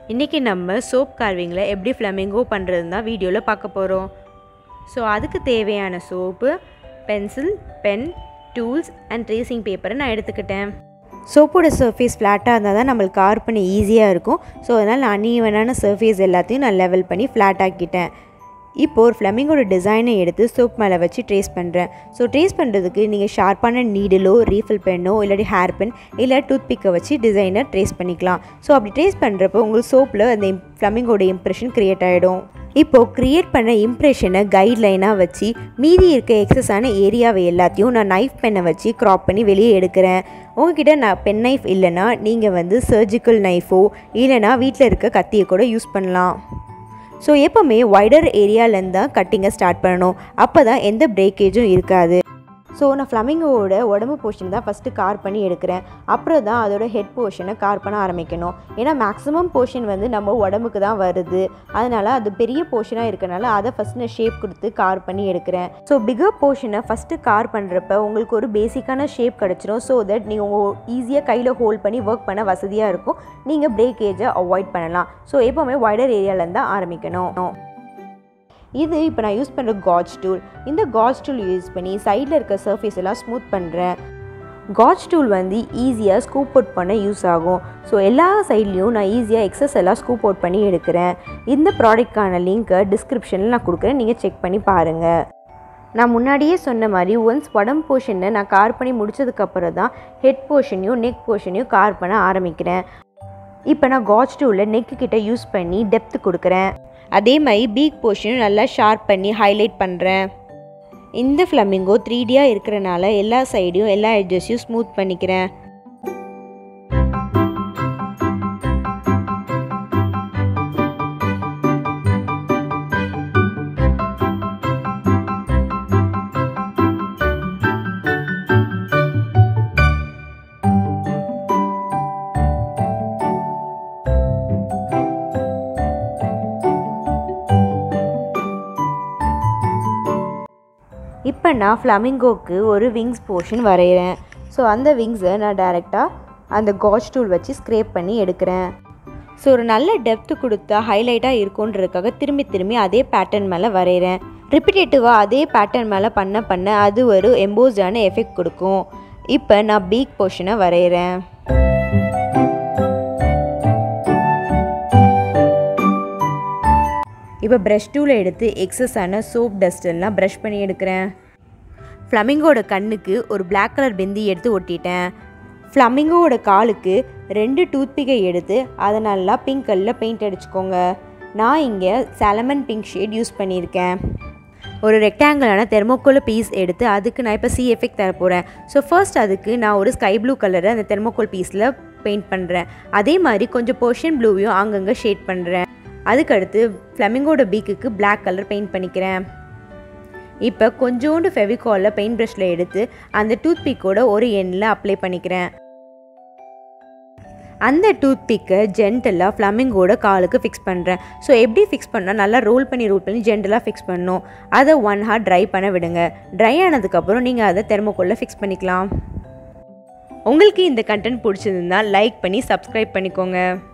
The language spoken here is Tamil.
இன்றைக்கி நம்ம சோப் கார்விங்கில் எப்படி ஃப்ளமிங்கோ பண்ணுறதுன்னு தான் வீடியோவில் பார்க்க போகிறோம் ஸோ அதுக்கு தேவையான soap pencil pen tools and tracing பேப்பரை நான் எடுத்துக்கிட்டேன் சோப்போட சர்ஃபேஸ் ஃப்ளாட்டாக இருந்தால் தான் நம்மளுக்கு கார் பண்ண ஈஸியாக இருக்கும் ஸோ அதனால் நான் அன்ஈவனான சர்ஃபேஸ் எல்லாத்தையும் நான் லெவல் பண்ணி ஃப்ளாட் ஆக்கிட்டேன் இப்போது ஒரு ஃப்ளமிங்கோட டிசைனை எடுத்து சோப் மேலே வச்சு ட்ரேஸ் பண்ணுறேன் ஸோ ட்ரேஸ் பண்ணுறதுக்கு நீங்கள் ஷார்ப்பான நீடிலோ ரீஃபில் பென்னோ இல்லாட்டி ஹேர் பென் இல்லை டூத் பிக்கை வச்சு டிசைனை ட்ரேஸ் பண்ணிக்கலாம் ஸோ அப்படி ட்ரேஸ் பண்ணுறப்போ உங்களுக்கு சோப்பில் அந்த ஃப்ளமிங்கோட இம்ப்ரெஷன் க்ரியேட் ஆகிடும் இப்போது க்ரியேட் பண்ண இம்ப்ரெஷனை கைட்லைனாக வச்சு மீதி இருக்க எக்ஸஸான ஏரியாவை எல்லாத்தையும் நான் நைஃப் பென்னை வச்சு க்ராப் பண்ணி வெளியே எடுக்கிறேன் உங்ககிட்ட நான் பென் நைஃப் இல்லைன்னா நீங்கள் வந்து சர்ஜிக்கல் நைஃபோ இல்லைனா வீட்டில் இருக்க கத்தியை கூட யூஸ் பண்ணலாம் ஸோ எப்போவுமே வைடர் ஏரியாவிலேருந்து தான் கட்டிங்கை ஸ்டார்ட் பண்ணணும் அப்போ தான் எந்த பிரேக்கேஜும் இருக்காது ஸோ நான் ஃப்ளமிங்கோட உடம்பு போர்ஷன் தான் ஃபஸ்ட்டு கார் பண்ணி எடுக்கிறேன் அப்புறம் தான் அதோட ஹெட் போர்ஷனை கார் பண்ண ஆரம்பிக்கணும் ஏன்னா மேக்ஸிமம் போர்ஷன் வந்து நம்ம உடம்புக்கு தான் வருது அதனால் அது பெரிய போர்ஷனாக இருக்கனால அதை ஃபஸ்ட் நான் ஷேப் கொடுத்து கார் பண்ணி எடுக்கிறேன் ஸோ பிகர் போர்ஷனை ஃபஸ்ட்டு கார் பண்ணுறப்ப உங்களுக்கு ஒரு பேசிக்கான ஷேப் கிடச்சிரும் ஸோ தட் நீங்கள் உங்கள் ஈஸியாக கையில் ஹோல்ட் பண்ணி ஒர்க் பண்ண வசதியாக இருக்கும் நீங்கள் பிரேக்கேஜை அவாய்ட் பண்ணலாம் ஸோ எப்போவுமே வைடர் ஏரியாவிலேருந்து தான் ஆரம்பிக்கணும் இது இப்போ நான் யூஸ் பண்ணுற காஜ் டூல் இந்த காஜ் டூல் யூஸ் பண்ணி சைடில் இருக்க சர்ஃபேஸ் எல்லாம் ஸ்மூத் பண்ணுறேன் காஜ் டூல் வந்து ஈஸியாக ஸ்கூப் அவுட் பண்ண யூஸ் ஆகும் ஸோ எல்லா சைட்லேயும் நான் ஈஸியாக எக்ஸஸ் எல்லாம் ஸ்கூப் அவுட் பண்ணி எடுக்கிறேன் இந்த ப்ராடக்ட்கான லிங்க்கை டிஸ்கிரிப்ஷனில் நான் கொடுக்குறேன் நீங்கள் செக் பண்ணி பாருங்கள் நான் முன்னாடியே சொன்ன மாதிரி ஒன்ஸ் உடம்பு போர்ஷனை நான் கார் பண்ணி முடிச்சதுக்கப்புறம் தான் ஹெட் போர்ஷனையும் நெக் போர்ஷனையும் கார் பண்ண ஆரம்பிக்கிறேன் இப்போ நான் காஜ் டூலில் நெக்கு கிட்ட யூஸ் பண்ணி டெப்த்து கொடுக்குறேன் அதே மாதிரி பீக் போர்ஷனும் நல்லா ஷார்ப் பண்ணி ஹைலைட் பண்ணுறேன் இந்த ஃப்ளமிங்கோ த்ரீ டியாக இருக்கிறனால எல்லா சைடையும் எல்லா எட்ஜஸையும் ஸ்மூத் பண்ணிக்கிறேன் இப்போ நான் ஃப்ளமிங்கோக்கு ஒரு விங்ஸ் போர்ஷன் வரைகிறேன் ஸோ அந்த விங்ஸை நான் டைரெக்டாக அந்த காஜ் டூல் வச்சு ஸ்க்ரேப் பண்ணி எடுக்கிறேன் ஸோ ஒரு நல்ல டெப்த்து கொடுத்தா ஹைலைட்டாக இருக்குன்றதுக்காக திரும்பி திரும்பி அதே பேட்டர்ன் மேலே வரைகிறேன் ரிப்பிட்டேட்டிவாக அதே பேட்டர்ன் மேலே பண்ண பண்ண அது ஒரு எம்போஸ்டான எஃபெக்ட் கொடுக்கும் இப்போ நான் பீக் போர்ஷனை வரைகிறேன் இப்போ ப்ரஷ் டூலை எடுத்து எக்ஸஸான சோப் டஸ்ட் எல்லாம் ப்ரஷ் பண்ணி எடுக்கிறேன் ஃப்ளமிங்கோட கண்ணுக்கு ஒரு பிளாக் கலர் பிந்தி எடுத்து ஒட்டிட்டேன் ஃப்ளமிங்கோட காலுக்கு ரெண்டு டூத்பிக்கை எடுத்து அதை நல்லா பிங்க் கல்லில் பெயிண்ட் அடிச்சுக்கோங்க நான் இங்கே சாலமன் பிங்க் ஷேட் யூஸ் பண்ணியிருக்கேன் ஒரு ரெக்டாங்கிளான தெர்மோக்கோல பீஸ் எடுத்து அதுக்கு நான் இப்போ சி எஃபெக்ட் தர போகிறேன் ஸோ ஃபர்ஸ்ட் அதுக்கு நான் ஒரு ஸ்கை ப்ளூ கலரை அந்த தெர்மோக்கோல் பீஸில் பெயிண்ட் பண்ணுறேன் அதே மாதிரி கொஞ்சம் போர்ஷன் ப்ளூவையும் அங்கங்கே ஷேட் பண்ணுறேன் அதுக்கடுத்து ஃப்ளமிங்கோட பீக்குக்கு பிளாக் கலர் பெயிண்ட் பண்ணிக்கிறேன் இப்போ கொஞ்சோண்டு ஃபெவிகாலில் பெயிண்ட் ப்ரஷில் எடுத்து அந்த டூத் பிக்கோட ஒரு எண்ணில் அப்ளை பண்ணிக்கிறேன் அந்த டூத் பிக்கை ஜென்டலாக ஃப்ளமிங்கோட காலுக்கு ஃபிக்ஸ் பண்ணுறேன் ஸோ எப்படி ஃபிக்ஸ் பண்ணால் நல்லா ரோல் பண்ணி ரோல் பண்ணி ஜென்டலாக ஃபிக்ஸ் பண்ணணும் அதை ஒன் ஹார் ட்ரை பண்ண விடுங்க ட்ரை ஆனதுக்கப்புறம் நீங்கள் அதை தெர்மோக்கோலில் ஃபிக்ஸ் பண்ணிக்கலாம் உங்களுக்கு இந்த கண்டென்ட் பிடிச்சிருந்தா லைக் பண்ணி சப்ஸ்கிரைப் பண்ணிக்கோங்க